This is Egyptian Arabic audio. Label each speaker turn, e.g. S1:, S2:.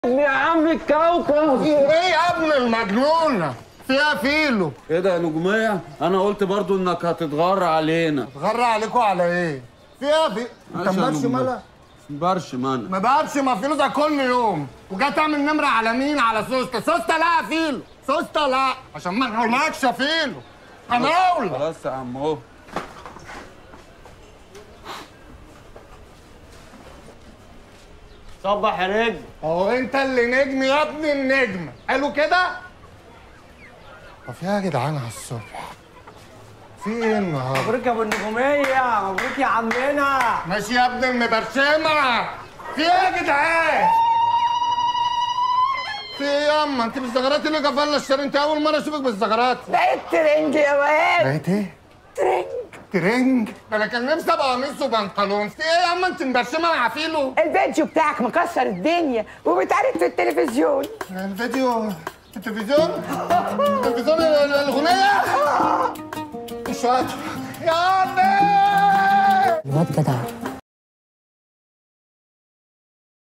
S1: يا عم الكوكب
S2: ايه يا ابن المجنونه فيها فيلو
S1: ايه ده يا نجومية انا قلت برضو انك هتتغر علينا
S2: اتغرى عليكوا على ايه فيها في انت
S1: ماشي يا
S2: مبرش
S1: نجومية.
S2: مالك
S1: برشم انا
S2: ما بقابش ما فيلو ده كل يوم وجاي تعمل نمره على مين على سوسته سوسته لا يا فيلو سوسته لا عشان ما نقولكش يا فيلو انا اولى
S1: خلاص يا عم اهو
S3: صبح يا نجم
S2: اهو انت اللي نجم يا ابن النجم حلو كده طب يا جدعان على الصبح في ايه النهارده
S3: مبروك يا ابو النجوميه مبروك يا عمنا
S2: ماشي يا ابن المبرشمه في ايه يا جدعان في ايه ياما انت بالزغرات اللي قفلنا الشارع انت اول مره اشوفك بالزغرات
S4: بقيت ترنج يا واد
S2: بقيت ايه
S4: ترنج
S2: ترنج ده انا كان نفسي ابقى قميص وبنطلون في ايه ياما انت مبرشمه مع فيلو
S4: الفيديو بتاعك مكسر الدنيا وبيتعرض في التلفزيون
S2: الفيديو في التلفزيون التلفزيون ال- ال- الاغنيه مش فاكر يا عمي
S4: الواد جدع